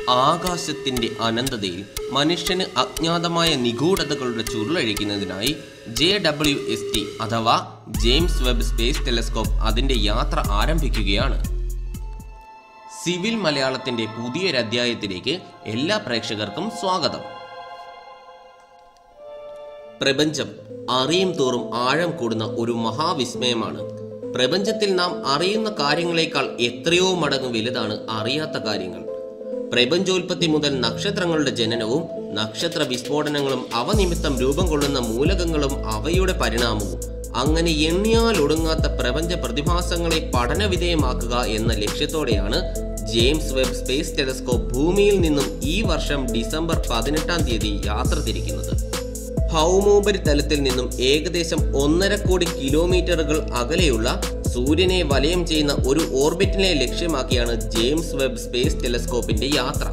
ആകാശത്തിന്റെ അനന്തതയിൽ മനുഷ്യന് അജ്ഞാതമായ നിഗൂഢതകളുടെ ചുരുളഴിക്കുന്നതിനായി ജെ ഡബ്ല്യു എസ് ടി അഥവാ ജെയിംസ് വെബ് സ്പേസ് ടെലസ്കോപ്പ് അതിന്റെ യാത്ര ആരംഭിക്കുകയാണ് സിവിൽ മലയാളത്തിന്റെ പുതിയൊരധ്യായത്തിലേക്ക് എല്ലാ പ്രേക്ഷകർക്കും സ്വാഗതം പ്രപഞ്ചം അറിയും തോറും ആഴം കൂടുന്ന ഒരു മഹാവിസ്മയമാണ് പ്രപഞ്ചത്തിൽ നാം അറിയുന്ന കാര്യങ്ങളെക്കാൾ എത്രയോ മടങ്ങ് വലുതാണ് അറിയാത്ത കാര്യങ്ങൾ പ്രപഞ്ചോൽപത്തി മുതൽ നക്ഷത്രങ്ങളുടെ ജനനവും നക്ഷത്ര വിസ്ഫോടനങ്ങളും അവ നിമിത്തം രൂപം കൊള്ളുന്ന മൂലകങ്ങളും അവയുടെ പരിണാമവും അങ്ങനെ എണ്ണിയാൽ ഒടുങ്ങാത്ത പ്രപഞ്ച പ്രതിഭാസങ്ങളെ പഠനവിധേയമാക്കുക എന്ന ലക്ഷ്യത്തോടെയാണ് ജെയിംസ് വെബ് സ്പേസ് ടെലസ്കോപ്പ് ഭൂമിയിൽ നിന്നും ഈ വർഷം ഡിസംബർ പതിനെട്ടാം തീയതി യാത്ര തിരിക്കുന്നത് ഭൗമോപരിതലത്തിൽ നിന്നും ഏകദേശം ഒന്നര കോടി കിലോമീറ്ററുകൾ അകലെയുള്ള സൂര്യനെ വലയം ചെയ്യുന്ന ഒരു ഓർബിറ്റിനെ ലക്ഷ്യമാക്കിയാണ് ജെയിംസ് വെബ് സ്പേസ് ടെലസ്കോപ്പിന്റെ യാത്ര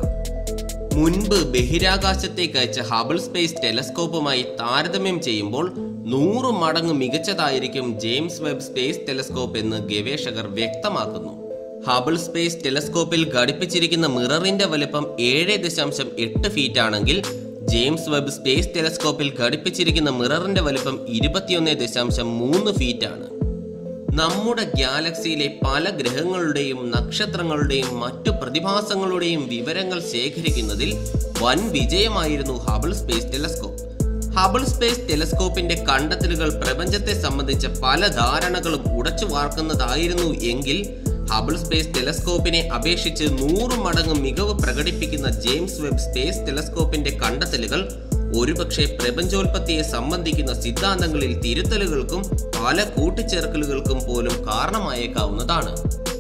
മുൻപ് ബഹിരാകാശത്തേക്ക് അയച്ച ഹബിൾ സ്പേസ് ടെലസ്കോപ്പുമായി താരതമ്യം ചെയ്യുമ്പോൾ നൂറ് മടങ്ങ് മികച്ചതായിരിക്കും ജെയിംസ് വെബ് സ്പേസ് ടെലസ്കോപ്പ് എന്ന് ഗവേഷകർ വ്യക്തമാക്കുന്നു ഹബിൾ സ്പേസ് ടെലസ്കോപ്പിൽ ഘടിപ്പിച്ചിരിക്കുന്ന മിററിന്റെ വലുപ്പം ഏഴ് ദശാംശം എട്ട് ഫീറ്റ് ആണെങ്കിൽ ജെയിംസ് വെബ് സ്പേസ് ടെലസ്കോപ്പിൽ ഘടിപ്പിച്ചിരിക്കുന്ന മിററിന്റെ വലുപ്പം ഇരുപത്തിയൊന്ന് ദശാംശം മൂന്ന് ഫീറ്റ് ആണ് നമ്മുടെ ഗാലക്സിയിലെ പല ഗ്രഹങ്ങളുടെയും നക്ഷത്രങ്ങളുടെയും മറ്റു പ്രതിഭാസങ്ങളുടെയും വിവരങ്ങൾ ശേഖരിക്കുന്നതിൽ വൻ വിജയമായിരുന്നു Hubble space telescope Hubble space ടെലസ്കോപ്പിന്റെ കണ്ടെത്തലുകൾ പ്രപഞ്ചത്തെ സംബന്ധിച്ച പല ധാരണകളും ഉടച്ചു വാർക്കുന്നതായിരുന്നു എങ്കിൽ ഹബിൾ സ്പേസ് ടെലസ്കോപ്പിനെ അപേക്ഷിച്ച് നൂറ് മടങ്ങ് മികവ് പ്രകടിപ്പിക്കുന്ന ജെയിംസ് വെബ് സ്പേസ് ടെലസ്കോപ്പിന്റെ കണ്ടെത്തലുകൾ ഒരുപക്ഷെ പ്രപഞ്ചോൽപത്തിയെ സംബന്ധിക്കുന്ന സിദ്ധാന്തങ്ങളിൽ തിരുത്തലുകൾക്കും പല കൂട്ടിച്ചേർക്കലുകൾക്കും പോലും കാരണമായേക്കാവുന്നതാണ്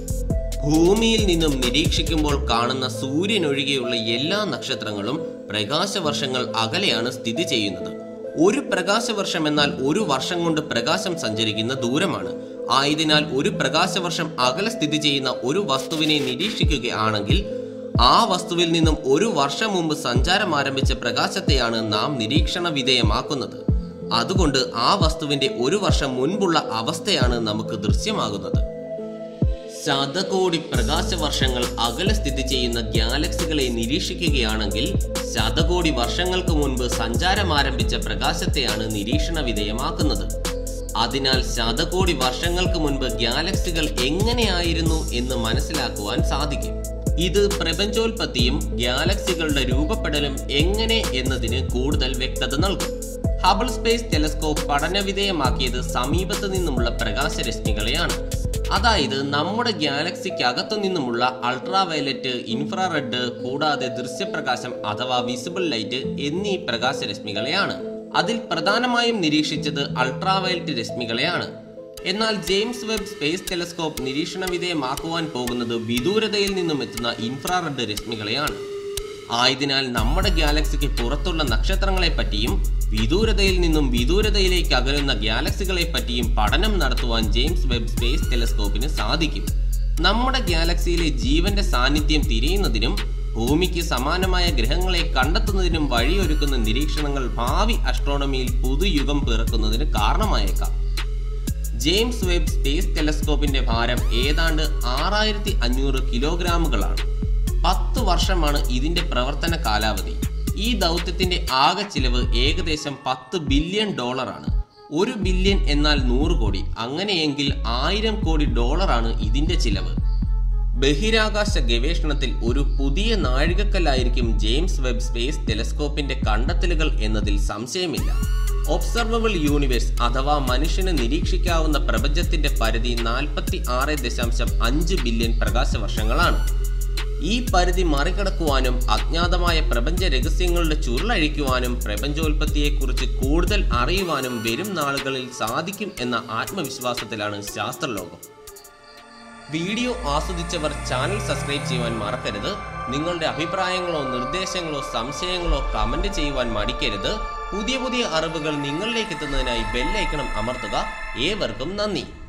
ഭൂമിയിൽ നിന്നും നിരീക്ഷിക്കുമ്പോൾ കാണുന്ന സൂര്യനൊഴികെയുള്ള എല്ലാ നക്ഷത്രങ്ങളും പ്രകാശവർഷങ്ങൾ അകലെയാണ് സ്ഥിതി ചെയ്യുന്നത് ഒരു പ്രകാശവർഷം എന്നാൽ ഒരു വർഷം കൊണ്ട് പ്രകാശം സഞ്ചരിക്കുന്ന ദൂരമാണ് ആയതിനാൽ ഒരു പ്രകാശവർഷം അകലെ സ്ഥിതി ചെയ്യുന്ന ഒരു വസ്തുവിനെ നിരീക്ഷിക്കുകയാണെങ്കിൽ ആ വസ്തുവിൽ നിന്നും ഒരു വർഷം മുമ്പ് സഞ്ചാരം ആരംഭിച്ച പ്രകാശത്തെയാണ് നാം നിരീക്ഷണ വിധേയമാക്കുന്നത് അതുകൊണ്ട് ആ വസ്തുവിന്റെ ഒരു വർഷം മുൻപുള്ള അവസ്ഥയാണ് നമുക്ക് ദൃശ്യമാകുന്നത് ശതകോടി പ്രകാശവർഷങ്ങൾ അകലെ സ്ഥിതി ചെയ്യുന്ന ഗാലക്സികളെ നിരീക്ഷിക്കുകയാണെങ്കിൽ ശതകോടി വർഷങ്ങൾക്ക് മുൻപ് സഞ്ചാരം ആരംഭിച്ച പ്രകാശത്തെയാണ് നിരീക്ഷണ വിധേയമാക്കുന്നത് അതിനാൽ ശതകോടി വർഷങ്ങൾക്ക് മുൻപ് ഗാലക്സികൾ എങ്ങനെയായിരുന്നു എന്ന് മനസ്സിലാക്കുവാൻ സാധിക്കും ഇത് പ്രപഞ്ചോൽപത്തിയും ഗാലക്സികളുടെ രൂപപ്പെടലും എങ്ങനെ എന്നതിന് കൂടുതൽ വ്യക്തത നൽകും ഹബിൾ സ്പേസ് ടെലസ്കോപ്പ് പഠനവിധേയമാക്കിയത് സമീപത്ത് നിന്നുമുള്ള പ്രകാശരശ്മികളെയാണ് അതായത് നമ്മുടെ ഗാലക്സിക്ക് അകത്തു നിന്നുമുള്ള അൾട്രാവയലറ്റ് ഇൻഫ്രാറെഡ് കൂടാതെ ദൃശ്യപ്രകാശം അഥവാ വിസിബിൾ ലൈറ്റ് എന്നീ പ്രകാശരശ്മികളെയാണ് അതിൽ പ്രധാനമായും നിരീക്ഷിച്ചത് അൾട്രാവയലറ്റ് രശ്മികളെയാണ് എന്നാൽ ജെയിംസ് വെബ് സ്പേസ് ടെലസ്കോപ്പ് നിരീക്ഷണ വിധേയമാക്കുവാൻ പോകുന്നത് വിദൂരതയിൽ നിന്നും എത്തുന്ന ഇൻഫ്രാറെഡ് രശ്മികളെയാണ് ആയതിനാൽ നമ്മുടെ ഗാലക്സിക്ക് പുറത്തുള്ള നക്ഷത്രങ്ങളെ പറ്റിയും വിദൂരതയിൽ നിന്നും വിദൂരതയിലേക്ക് അകലുന്ന ഗാലക്സികളെ പറ്റിയും പഠനം നടത്തുവാൻ ജെയിംസ് വെബ് സ്പേസ് ടെലസ്കോപ്പിന് സാധിക്കും നമ്മുടെ ഗാലക്സിയിലെ ജീവന്റെ സാന്നിധ്യം തിരയുന്നതിനും ഭൂമിക്ക് സമാനമായ ഗ്രഹങ്ങളെ കണ്ടെത്തുന്നതിനും വഴിയൊരുക്കുന്ന നിരീക്ഷണങ്ങൾ ഭാവി അസ്ട്രോണമിയിൽ പുതുയുഗം പിറക്കുന്നതിന് കാരണമായേക്കാം ജെയിംസ് വെബ് സ്പേസ് ടെലസ്കോപ്പിന്റെ ഭാരം ഏതാണ്ട് ആറായിരത്തി അഞ്ഞൂറ് കിലോഗ്രാമുകളാണ് പത്ത് വർഷമാണ് ഇതിന്റെ പ്രവർത്തന കാലാവധി ഈ ദൗത്യത്തിന്റെ ആകെ ചിലവ് ഏകദേശം പത്ത് ബില്യൺ ഡോളറാണ് ഒരു ബില്യൺ എന്നാൽ നൂറ് കോടി അങ്ങനെയെങ്കിൽ ആയിരം കോടി ഡോളറാണ് ഇതിന്റെ ചിലവ് ബഹിരാകാശ ഗവേഷണത്തിൽ ഒരു പുതിയ നാഴികക്കല്ലായിരിക്കും ജെയിംസ് വെബ് സ്പേസ് ടെലസ്കോപ്പിന്റെ കണ്ടെത്തലുകൾ എന്നതിൽ സംശയമില്ല ഒബ്സർവബിൾ യൂണിവേഴ്സ് അഥവാ മനുഷ്യന് നിരീക്ഷിക്കാവുന്ന പ്രപഞ്ചത്തിന്റെ പരിധി നാൽപ്പത്തി ആറ് ദശാംശം അഞ്ച് ബില്യൺ പ്രകാശവർഷങ്ങളാണ് ഈ പരിധി മറികടക്കുവാനും അജ്ഞാതമായ പ്രപഞ്ച രഹസ്യങ്ങളുടെ ചുരുളഴിക്കുവാനും പ്രപഞ്ചോൽപത്തിയെക്കുറിച്ച് കൂടുതൽ അറിയുവാനും വരും നാളുകളിൽ സാധിക്കും എന്ന ആത്മവിശ്വാസത്തിലാണ് ശാസ്ത്രലോകം വീഡിയോ ആസ്വദിച്ചവർ ചാനൽ സബ്സ്ക്രൈബ് ചെയ്യുവാൻ മറക്കരുത് നിങ്ങളുടെ അഭിപ്രായങ്ങളോ നിർദ്ദേശങ്ങളോ സംശയങ്ങളോ കമന്റ് ചെയ്യുവാൻ മടിക്കരുത് പുതിയ പുതിയ അറിവുകൾ നിങ്ങളിലേക്ക് എത്തുന്നതിനായി ബെല്ലൈക്കണം അമർത്തുക ഏവർക്കും നന്ദി